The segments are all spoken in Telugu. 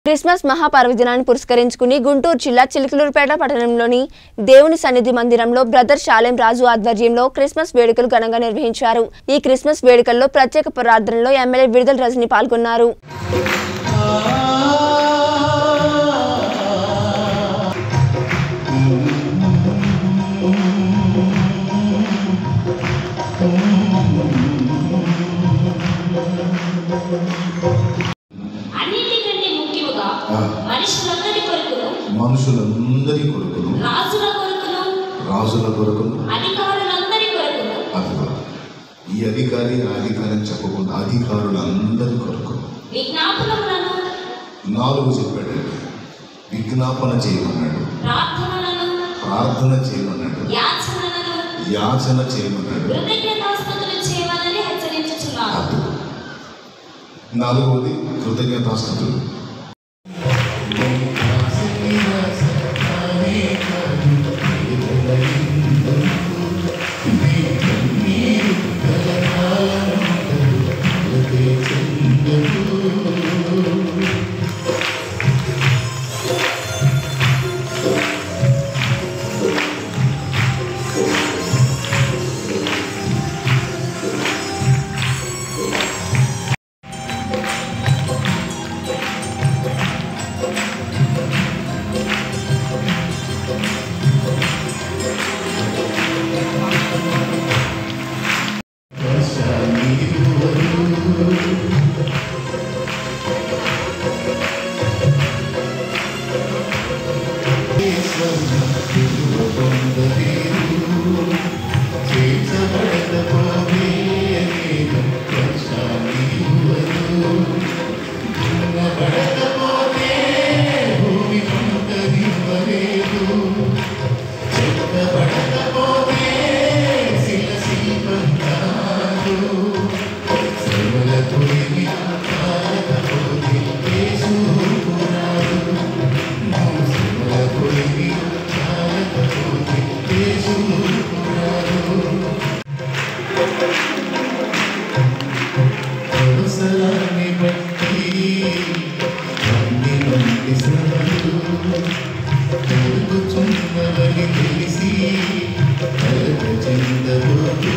క్రిస్మస్ మహాపర్వదినాన్ని పురస్కరించుకుని గుంటూరు జిల్లా చిలుకలూరుపేట పట్టణంలోని దేవుని సన్నిధి మందిరంలో బ్రదర్ శాలెం రాజు ఆధ్వర్యంలో క్రిస్మస్ వేడుకలు ఘనంగా నిర్వహించారు ఈ క్రిస్మస్ వేడుకల్లో ప్రత్యేక ప్రార్థనలో ఎమ్మెల్యే విడుదల రజని పాల్గొన్నారు అన్నిటికంటే ముఖ్యముగా ఆ. మనుషులందరి కొరకును మనుషులందరి కొరకును రాజుల కొరకును రాజుల కొరకును అధికారులందరి కొరకును అదిగో ఈ అధికారి ఆ అధికారి అని చెప్పకుండా అధికారులందరి కొరకు విజ్ఞాపనములను నాలుగు చెప్పాడండి విజ్ఞాపన చేయమన్నాడు ప్రార్థనలను ప్రార్థన చేయమన్నాడు యాచనలను యాచన చేయమన్నాడు కృతజ్ఞతాస్తుతులు చేయమని హెచ్చరించుచున్నాను అది నాలుగవది కృతజ్ఞతాస్థుతులు అవసరాన్ని బట్టి అన్ని మంది శ్రమలు కలుగుచున్నవని తెలిసి కలగ చెందవద్దు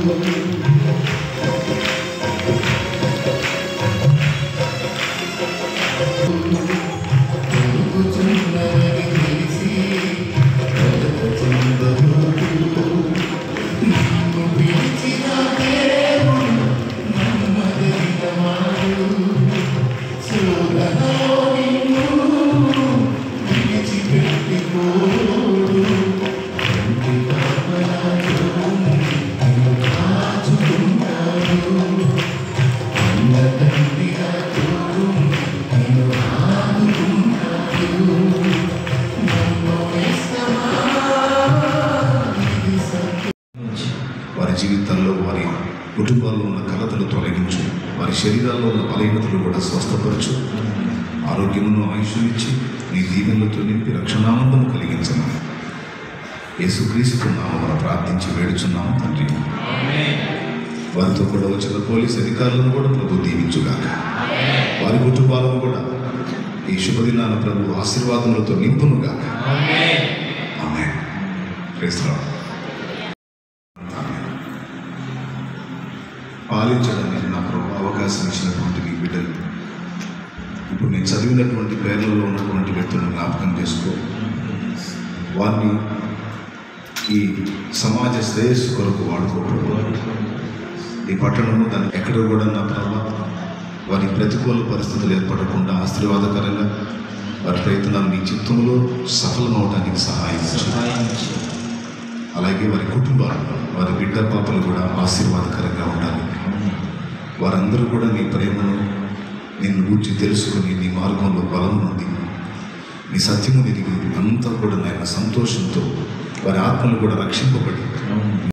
కలుగుచున్నవని తెలిసి కలగ చెందవద్దు నిన్ను పిలిచిన దేవుడు నమ్మదగినవాడు శోధనలో నిన్ను విడిచిపెట్టిపోడు కంటి పాపరాజు నిన్ను కాచుకుంటాడు అన్న తండ్రి రాజు నిన్ను ఆదుకుంటాడు నన్ను ఇష్టమా ఇది సత్యం వారి జీవితాల్లో వారి కుటుంబాల్లో ఉన్న కలతలు తొలగించు వారి శరీరాల్లో ఉన్న బలహీనతలు కూడా స్వస్థపరచు ఆరోగ్యమును ఆయుష్యం ఇచ్చి నీ దీవెనలతో నింపి రక్షణానందము కలిగించమని యేసుక్రీస్తు నామమున ప్రార్థించి వేడుచున్నాము తండ్రి వారితో కూడా వచ్చిన పోలీస్ అధికారులను కూడా ప్రభు దీవించుగాక వారి కుటుంబాలను కూడా ఈ శుభదినాన ప్రభు ఆశీర్వాదములతో నింపునుగాక ఆమె పాలించడానికి నా ప్రభు అవకాశం ఇచ్చినటువంటి మీ బిడ్డలు ఇప్పుడు నేను చదివినటువంటి పేర్లలో ఉన్నటువంటి వ్యక్తులను జ్ఞాపకం చేసుకో వారిని ఈ సమాజ శ్రేయస్సు కొరకు వాడుకోకూడదు ఈ పట్టణము దాన్ని ఎక్కడ కూడా నా ప్రభావ వారి ప్రతికూల పరిస్థితులు ఏర్పడకుండా ఆశీర్వాదకరంగా వారి ప్రయత్నాలు నీ చిత్తంలో సఫలమవడానికి సహాయం చేయి. అలాగే వారి కుటుంబాలు వారి బిడ్డ పాపలు కూడా ఆశీర్వాదకరంగా ఉండాలి వారందరూ కూడా నీ ప్రేమను నిన్ను గూర్చి తెలుసుకుని నీ మార్గంలో బలం ఉంది నీ సత్యము ఎదిగి అంతా కూడా నాయన సంతోషంతో వారి ఆత్మలు కూడా రక్షింపబడి